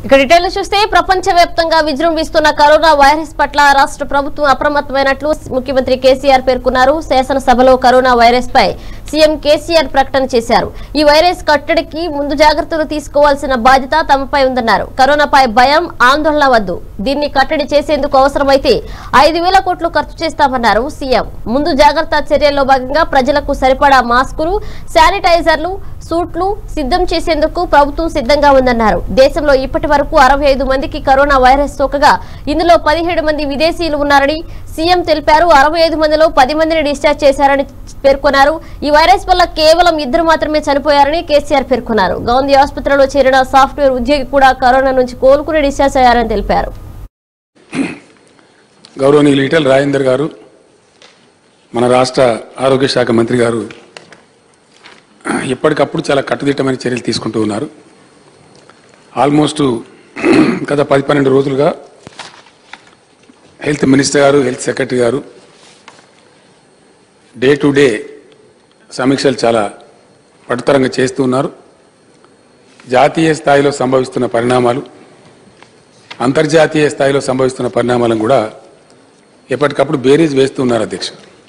ఇక డీటెయిల్ చూస్తే ప్రపంచవ్యాప్తంగా విజృంభిస్తున్న కరోనా వైరస్ పట్ల రాష్ట్ర ప్రభుత్వం అప్రమత్తమైనట్లు ముఖ్యమంత్రి కేసీఆర్ పేర్కొన్నారు శాసనసభలో కరోనా వైరస్ పై సీఎం కేసీఆర్ ప్రకటన చేశారు ఈ వైరస్ కట్టడికి ముందు జాగ్రత్తలు తీసుకోవాల్సిన బాధ్యత తమపై ఉందన్నారు కరోనాపై భయం ఆందోళన వద్దు దీన్ని కట్టడి చేసేందుకు అవసరమైతే ఐదు వేల కోట్లు ఖర్చు చేస్తామన్నారు సీఎం ముందు జాగ్రత్త చర్యల్లో భాగంగా ప్రజలకు సరిపడా మాస్కులు శానిటైజర్లు సూట్లు సిద్ధం చేసేందుకు ప్రభుత్వం సిద్ధంగా ఉందన్నారు దేశంలో ఇప్పటి వరకు అరవై ఐదు మందికి కరోనా వైరస్ సోకగా ఇందులో పదిహేడు మంది విదేశీయులు ఉన్నారని సీఎం తెలిపారు అరవై ఐదు మందిలో పది మందిని డిశ్చార్జ్ చేశారని పేర్కొన్నారు ఈ వైరస్ వల్ల కేవలం ఇద్దరు మాత్రమే చనిపోయారని కేసీఆర్ పేర్కొన్నారు గాంధీ ఆసుపత్రిలో చేరిన సాఫ్ట్వేర్ ఉద్యోగి కూడా కరోనా నుంచి కోలుకుని డిశ్చార్జ్ అయ్యారని తెలిపారు గౌరవనీయులు ఈటెల రాజేందర్ గారు మన రాష్ట్ర ఆరోగ్య శాఖ మంత్రి గారు ఎప్పటికప్పుడు చాలా కట్టుదిట్టమైన చర్యలు తీసుకుంటూ ఉన్నారు ఆల్మోస్ట్ గత పది పన్నెండు రోజులుగా హెల్త్ మినిస్టర్ గారు హెల్త్ సెక్రటరీ గారు డే టు డే సమీక్షలు చాలా పట్టుతరంగా చేస్తూ ఉన్నారు జాతీయ స్థాయిలో సంభవిస్తున్న పరిణామాలు అంతర్జాతీయ స్థాయిలో సంభవిస్తున్న పరిణామాలను కూడా ఎప్పటికప్పుడు బేరీజ్ వేస్తూ ఉన్నారు అధ్యక్ష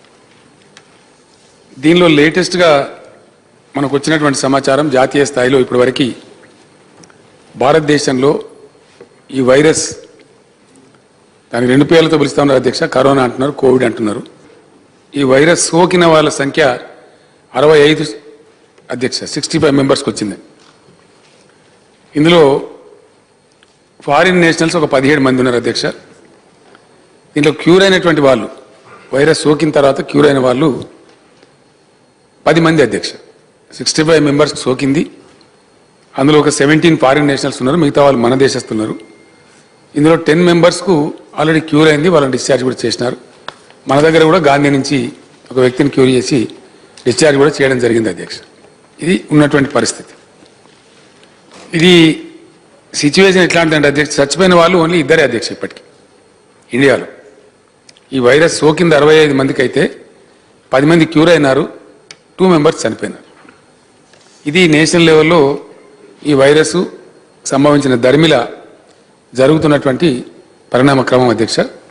దీనిలో లేటెస్ట్గా మనకు వచ్చినటువంటి సమాచారం జాతీయ స్థాయిలో ఇప్పటివరకు భారతదేశంలో ఈ వైరస్ దానికి రెండు పేర్లతో పిలుస్తా ఉన్నారు అధ్యక్ష కరోనా అంటున్నారు కోవిడ్ అంటున్నారు ఈ వైరస్ సోకిన వాళ్ళ సంఖ్య అరవై ఐదు అధ్యక్ష సిక్స్టీ ఫైవ్ మెంబర్స్కి వచ్చింది ఇందులో ఫారిన్ నేషనల్స్ ఒక పదిహేడు మంది ఉన్నారు అధ్యక్ష దీంట్లో క్యూర్ అయినటువంటి వాళ్ళు వైరస్ సోకిన తర్వాత క్యూర్ అయిన వాళ్ళు పది మంది అధ్యక్ష సిక్స్టీ ఫైవ్ మెంబర్స్ సోకింది అందులో ఒక సెవెంటీన్ ఫారిన్ నేషనల్స్ ఉన్నారు మిగతా వాళ్ళు మన దేశస్తున్నారు ఇందులో టెన్ మెంబర్స్కు ఆల్రెడీ క్యూర్ అయింది వాళ్ళని డిశ్చార్జ్ కూడా చేసినారు మన దగ్గర కూడా గాంధీ నుంచి ఒక వ్యక్తిని క్యూర్ చేసి డిశ్చార్జ్ కూడా చేయడం జరిగింది అధ్యక్ష ఇది ఉన్నటువంటి పరిస్థితి ఇది సిచ్యువేషన్ ఎట్లాంటిదంటే అధ్యక్ష చచ్చిపోయిన వాళ్ళు ఓన్లీ ఇద్దరే అధ్యక్ష ఇప్పటికి ఇండియాలో ఈ వైరస్ సోకింది అరవై ఐదు మందికి అయితే పది మంది క్యూర్ అయినారు టూ మెంబర్స్ చనిపోయినారు ఇది నేషనల్ లెవెల్లో ఈ వైరస్ సంభవించిన దరిమిల జరుగుతున్నటువంటి పరిణామ క్రమం అధ్యక్ష